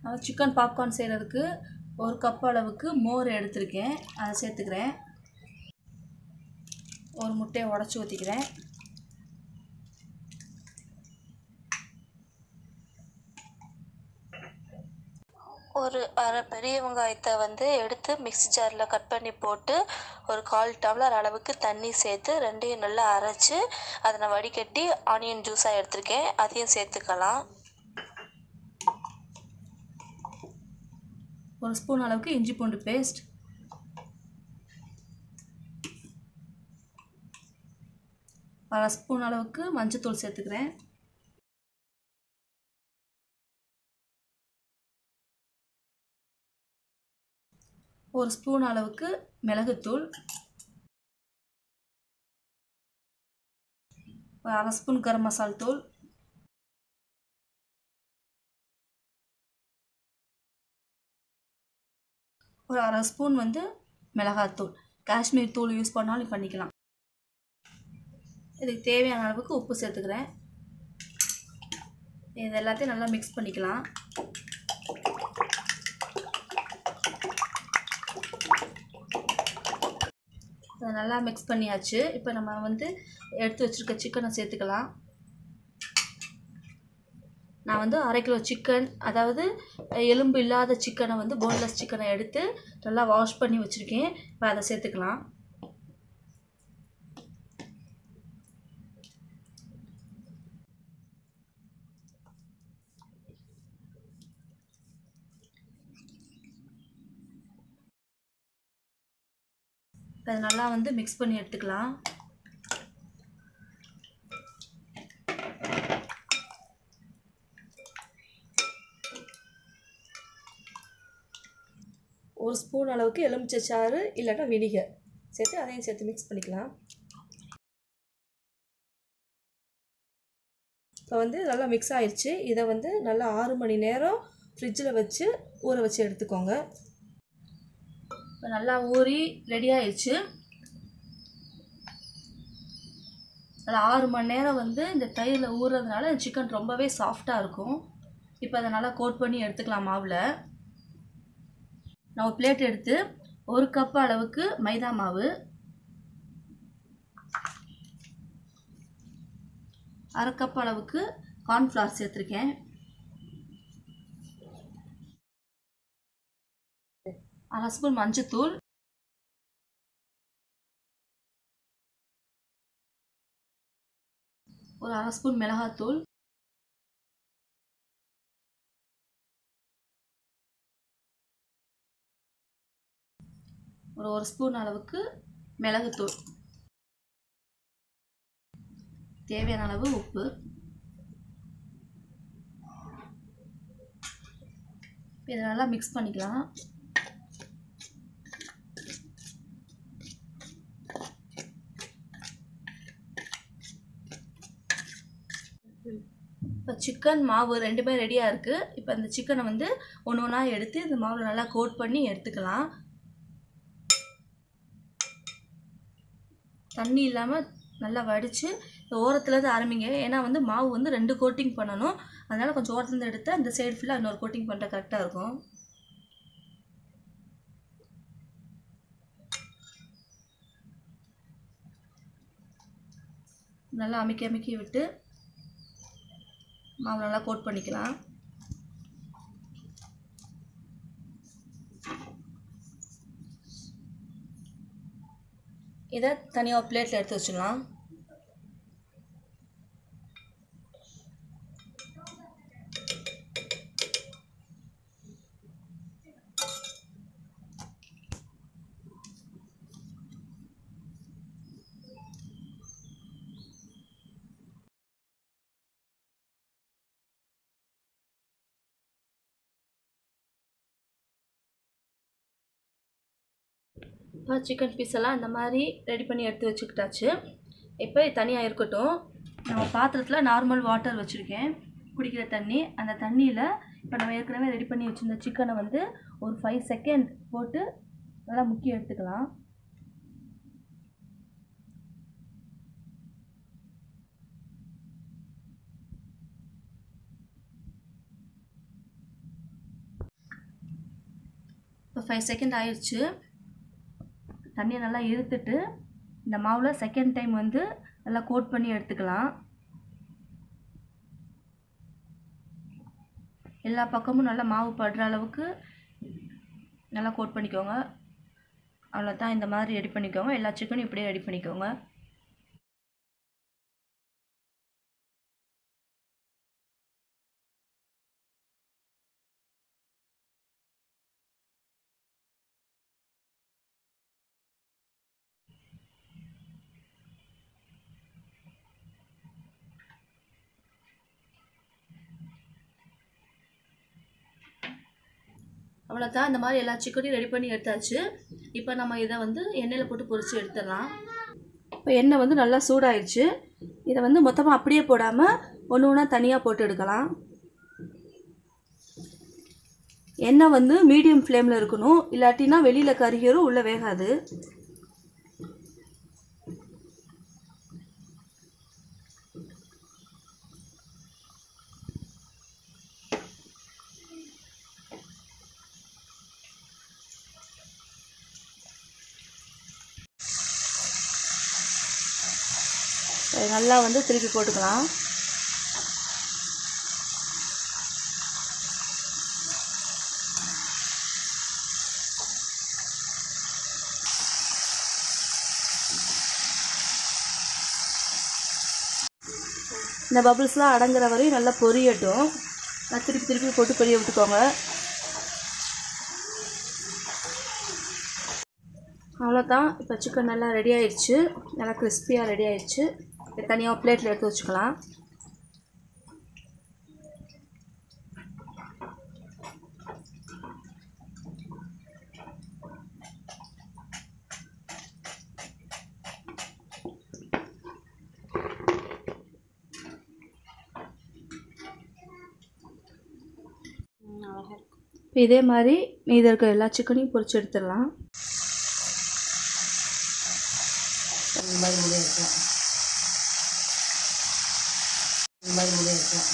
நான் chicken popcorn செய்கிறதுக்கு ஒரு கப் அளவுக்கு மோர் எடுத்திருக்கேன் அதை சேர்த்துக்கிறேன் ஒரு முட்டையை உடச்சி ஊற்றிக்கிறேன் ஒரு அரை பெரிய வெங்காயத்தை வந்து எடுத்து மிக்ஸி ஜாரில் கட் பண்ணி போட்டு ஒரு கால் டம்ளர் அளவுக்கு தண்ணி சேர்த்து ரெண்டையும் நல்லா அரைச்சி அதை நான் வடிகட்டி ஆனியன் ஜூஸாக எடுத்திருக்கேன் அதையும் சேர்த்துக்கலாம் ஒரு ஸ்பூன் அளவுக்கு இஞ்சி பூண்டு பேஸ்ட் அரை ஸ்பூன் அளவுக்கு மஞ்சத்தூள் சேர்த்துக்கிறேன் ஒரு ஸ்பூன் அளவுக்கு மிளகுத்தூள் ஒரு அரை ஸ்பூன் கரம் மசால் தூள் ஒரு அரை ஸ்பூன் வந்து மிளகாத்தூள் காஷ்மீர் தூள் யூஸ் பண்ணாலும் பண்ணிக்கலாம் இதுக்கு தேவையான அளவுக்கு உப்பு சேர்த்துக்கிறேன் இது எல்லாத்தையும் நல்லா மிக்ஸ் பண்ணிக்கலாம் அதை நல்லா மிக்ஸ் பண்ணியாச்சு இப்போ நம்ம வந்து எடுத்து வச்சுருக்க சிக்கனை சேர்த்துக்கலாம் நான் வந்து அரை கிலோ சிக்கன் அதாவது எலும்பு இல்லாத சிக்கனை வந்து போன்லெஸ் சிக்கனை எடுத்து நல்லா வாஷ் பண்ணி வச்சுருக்கேன் இப்போ அதை சேர்த்துக்கலாம் அதை நல்லா வந்து மிக்ஸ் பண்ணி எடுத்துக்கலாம் ஒரு ஸ்பூன் அளவுக்கு எலுமிச்சை சாறு இல்லைன்னா வினிகர் சேர்த்து அதையும் சேர்த்து மிக்ஸ் பண்ணிக்கலாம் இப்போ வந்து நல்லா மிக்ஸ் ஆயிடுச்சு இதை வந்து நல்லா ஆறு மணி நேரம் ஃப்ரிட்ஜில் வச்சு ஊற வச்சு எடுத்துக்கோங்க இப்போ நல்லா ஊறி ரெடி ஆயிடுச்சு அதில் ஆறு மணி நேரம் வந்து இந்த தயிரில் ஊறுறதுனால சிக்கன் ரொம்பவே சாஃப்டாக இருக்கும் இப்போ அதை நல்லா கோட் பண்ணி எடுத்துக்கலாம் மாவில் நான் ஒரு பிளேட் எடுத்து ஒரு கப் அளவுக்கு மைதா மாவு அரை கப் அளவுக்கு கார்ன்ஃப்ளவர் சேர்த்துருக்கேன் அரை ஸ்பூன் மஞ்சத்தூள் ஒரு அரை ஸ்பூன் மிளகாத்தூள் ஒரு ஒரு ஸ்பூன் அளவுக்கு மிளகுத்தூள் தேவையான அளவு உப்பு இதை நல்லா மிக்ஸ் பண்ணிக்கலாம் இப்போ சிக்கன் மாவு ரெண்டுமே ரெடியாக இருக்குது இப்போ இந்த சிக்கனை வந்து ஒன்று ஒன்றா எடுத்து இந்த மாவில் நல்லா கோட் பண்ணி எடுத்துக்கலாம் தண்ணி இல்லாமல் நல்லா வடித்து இந்த ஓரத்துலேருந்து ஆரம்பிங்க ஏன்னா வந்து மாவு வந்து ரெண்டு கோட்டிங் பண்ணணும் அதனால் கொஞ்சம் ஓரத்துலேருந்து எடுத்து அந்த சைடு ஃபுல்லாக இன்னொரு கோட்டிங் பண்ணுற கரெக்டாக இருக்கும் நல்லா அமுக்கி அமுக்கி விட்டு மாவு நல்லா கோட் பண்ணிக்கலாம் இதை தனியாக ஒரு பிளேட்டில் எடுத்து வச்சிடலாம் இப்போ சிக்கன் பீஸ் எல்லாம் இந்த மாதிரி ரெடி பண்ணி எடுத்து வச்சுக்கிட்டாச்சு இப்போ இது தனியாக இருக்கட்டும் நம்ம பாத்திரத்தில் நார்மல் வாட்டர் வச்சுருக்கேன் குடிக்கிற தண்ணி அந்த தண்ணியில் இப்போ நம்ம ஏற்கனவே ரெடி பண்ணி வச்சுருந்த சிக்கனை வந்து ஒரு ஃபைவ் செகண்ட் போட்டு நல்லா முக்கி எடுத்துக்கலாம் ஃபைவ் செகண்ட் ஆயிடுச்சு தண்ணியை நல்லா இழுத்துட்டு இந்த மாவில் செகண்ட் டைம் வந்து நல்லா கோட் பண்ணி எடுத்துக்கலாம் எல்லா பக்கமும் நல்லா மாவு படுற அளவுக்கு நல்லா கோட் பண்ணிக்கோங்க அவ்வளோதான் இந்த மாதிரி ரெடி பண்ணிக்கோங்க எல்லா சிக்கனும் இப்படியே ரெடி பண்ணிக்கோங்க அவ்வளோதான் இந்த மாதிரி எல்லா சிக்கனையும் ரெடி பண்ணி எடுத்தாச்சு இப்போ நம்ம இதை வந்து எண்ணெயில் போட்டு பொரிச்சு எடுத்துடலாம் இப்போ எண்ணெய் வந்து நல்லா சூடாயிடுச்சு இதை வந்து மொத்தமாக அப்படியே போடாமல் ஒன்று ஒன்றா தனியாக போட்டு எடுக்கலாம் எண்ணெய் வந்து மீடியம் ஃப்ளேமில் இருக்கணும் இல்லாட்டினா வெளியில் கருகிரும் உள்ளே வேகாது இதை நல்லா வந்து திருப்பி போட்டுக்கலாம் இந்த பபிள்ஸ்லாம் அடங்குற வரையும் நல்லா பொரியட்டும் நான் திருப்பி திருப்பி போட்டு பொரிய விட்டுக்கோங்க அவ்வளோதான் இப்போ சிக்கன் நல்லா ரெடி ஆயிடுச்சு நல்லா கிறிஸ்பியாக ரெடி ஆயிடுச்சு இதை தனியாக பிளேட்டில் எடுத்து வச்சுக்கலாம் இப்போ இதே மாதிரி மீதி இருக்கிற எல்லா சிக்கனையும் பொரிச்சு எடுத்துடலாம் இந்த மாதிரி முடிய இருக்கும் இந்த மாதிரி முடிய இருக்கும்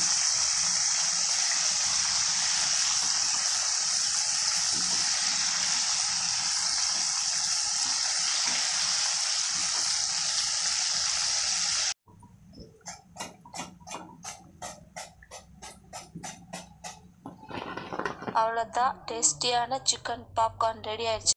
அவ்வளோதான் டேஸ்டியான சிக்கன் பாப்கார்ன் ரெடி ஆயிடுச்சு